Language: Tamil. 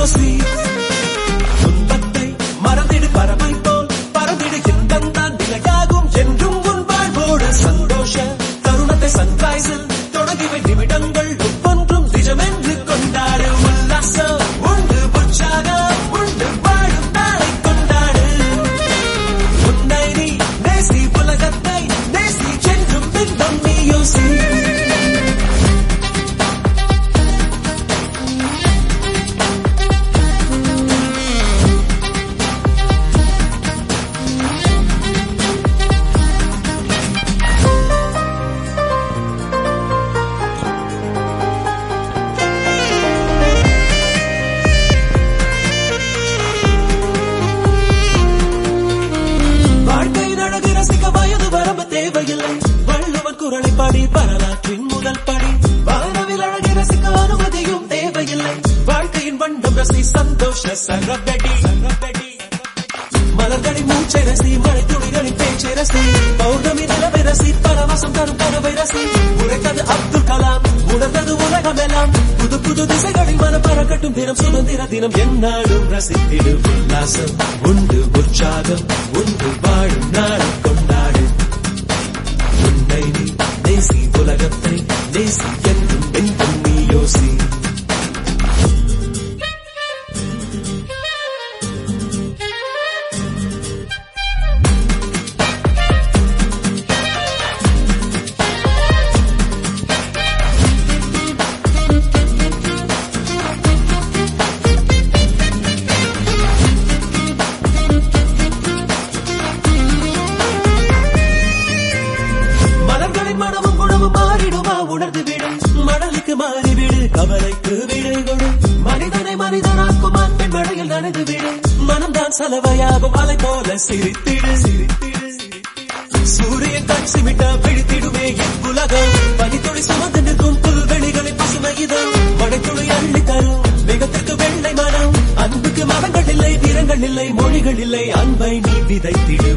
யோசி துன்பத்தை மறந்திடு பறவை போல் பறந்திடு இன்பம் தான் நிலையாகும் என்றும் உன் வாழ்வோடு சந்தோஷ தருணத்தை சன்ரைஸில் தொடங்கிவை நிமிடங்கள் ஒவ்வொன்றும் நிஜமென்று கொண்டாடு உல்லாசம் உண்டு உற்சாகம் உண்டு வாழும் நாளை கொண்டாடு உன்னை நீ நேசி உலகத்தை நேசி என்றும் பின்பம் நீ யோசி வாழ்க்கையின் அழகு ரசிக்க வயது வரம்பு தேவையில்லை வள்ளுவன் குரலை பாடி வரலாற்றின் முதல் படி வானவில் அழகை ரசிக்க அனுமதியும் தேவையில்லை வாழ்க்கையின் வண்ணம் ரசி சந்தோஷ சரபெடி மலர்களின் மூச்சை ரசி மழை துளிகளின் பேச்சை ரசி பௌர்ணமி நிலவை ரசி பரவசம் தரும் கனவை ரசி உரைத்தது அப்துல் கலாம் உணர்ந்தது உலகமெல்லாம் புது புது திசைகளில் மனம் பறக்கட்டும் தினம் சுதந்திர தினம் எந்நாளும் ரசித்திடு உல்லாசம் உண்டு உற்சாகம் உண்டு வாழும் நாளை கொண்டாடு உன்னை நீ நேசி உலகத்தை நேசி என்றும் என்றும் நீ யோசி மலர்களின் மனமும் குணமும் மாறிடுமா உணர்ந்து விடு மணலுக்கு மாறிவிடு கவலைக்கு விடை கொடு மனிதனை மனிதனாக்கும் அன்பின் மழையில் நனைந்து விடு மனம்தான் சலவையாகும் அலை போல சிரித்திடு சிரித்திடு சூரியன் கண் சிமிட்ட பிடித்திடுமே உலகம் பனித்துளி சுமந்து நிற்கும் புல்வெளிகளின் பசுமை இது மழைத்துளி அள்ளி தரும் மிகத்திற்கு வெள்ளை மனம் அன்புக்கு மரங்கள் இல்லை நிறங்கள் இல்லை மொழிகள் இல்லை அன்பை நீ விதைத்திடு